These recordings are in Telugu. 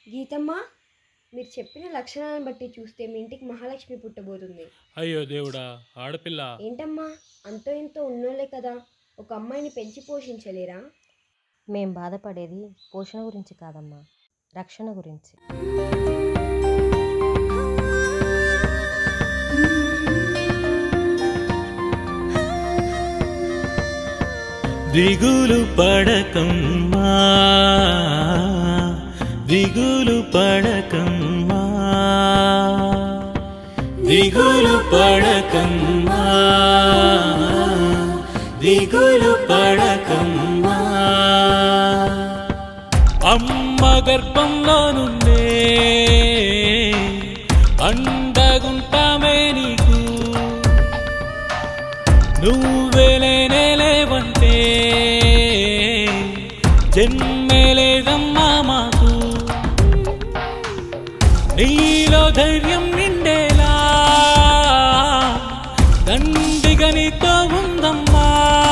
గీతమ్మ మీరు చెప్పిన లక్షణాలను బట్టి చూస్తే మీ ఇంటికి మహాలక్ష్మి పుట్టబోతుంది అయ్యో దేవుడా ఆడపిల్ల ఏంటమ్మా అంతో ఇంతో ఉన్నోళ్ళే కదా ఒక అమ్మాయిని పెంచి పోషించలేరా మేం బాధపడేది పోషణ గురించి కాదమ్మా రక్షణ గురించి దిగులు పడకమ్మా దిగులు పడకమ్మా దిగులు పడకమ్మా దిగులు పడకమ్మా అమ్మ గర్భంలో నుండే అండగుంటామే నీకు నువ్వేలేనే లేవంటే జన్మే లేదమ్మా మాకు నీలో ధైర్యం నిండేలా దండిగా నీతో ఉందమ్మా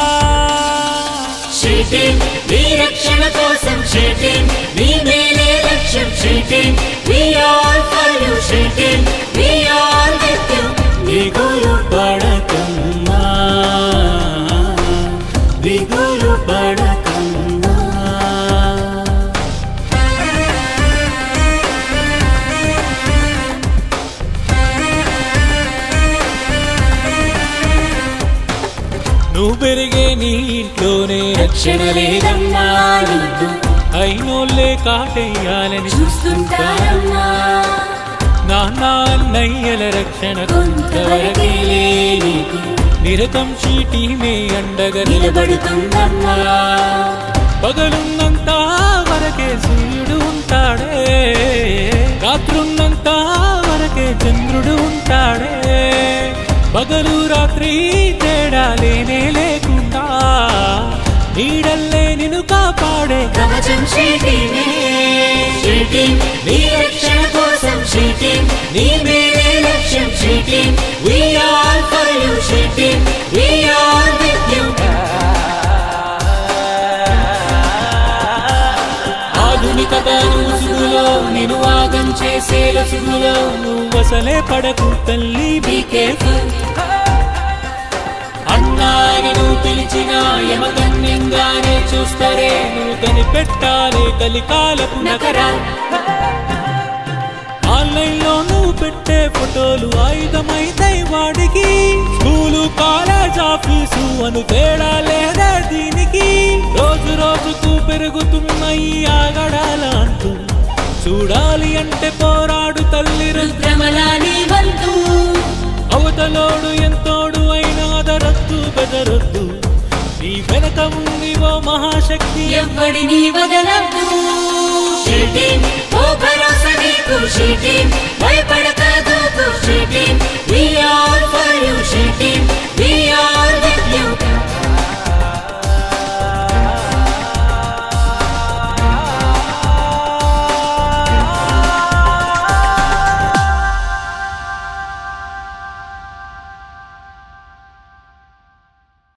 షీటింగ్ నీ రక్షణ కోసం షీటింగ్ నీ మేలే లక్ష్యం cheating we all for you cheating we all with you దిగులు పడకమ్మా దిగులు పడకమ్మా నువ్వు పెరిగే నీ ఇంట్లోనే రక్షణ లేదమ్మా నీకు అయినోళ్ళే కాటేయాలని చూస్తుంటారమ్మా నాన్న అన్నయ్యల రక్షణ కొంతవరకే నీకు నిరతం చీటీమే అండగా నిలబడుతుందమ్మా పగలున్నంత వరకే సూర్యుడు ఉంటాడే రాత్రున్నంత వరకే చంద్రుడు ఉంటాడే పగలు రాత్రి తేడా లేనే లేకుండా నీడల్లే నిన్ను కాపాడే కవచం షీటింగ్ షీటింగ్ నీ రక్షణ కోసం షీటింగ్ నీ మేలే లక్ష్యం cheating we all for you cheating we all with you ఆధునికత ముసుగులో నిన్ను ఆగం చేసే లసుగులో నువ్వు అసలే పడకు తల్లి బీ కేర్ఫుల్ అన్నాని నువ్వు పిలిచిన యమకన్యంగానే చూస్తారే నువ్వు కనిపెట్టాలే కలికాలపు నకరా ఆన్లైన్ లో నువ్వు పెట్టే ఫోటోలు ఆయుధమైతాయి వాడికి స్కూలు కాలేజ్ ఆఫీసు అను తేడా లేదా దీనికి రోజు రోజుకు పెరుగుతున్న ఈ ఆగడాల అంటూ చూడాలి అంటే పోరాడు తల్లి రుద్ర రుద్రమలాని వంతు అవతలోడు ఎంతోడు అయినా అదరొద్దు బెదరొద్దు నీ వెనక ఉంది ఓ మహాశక్తి ఎవ్వడిని వదలద్దు షీటింగ్ ఓ భరోసా నీకు షీటింగ్ వై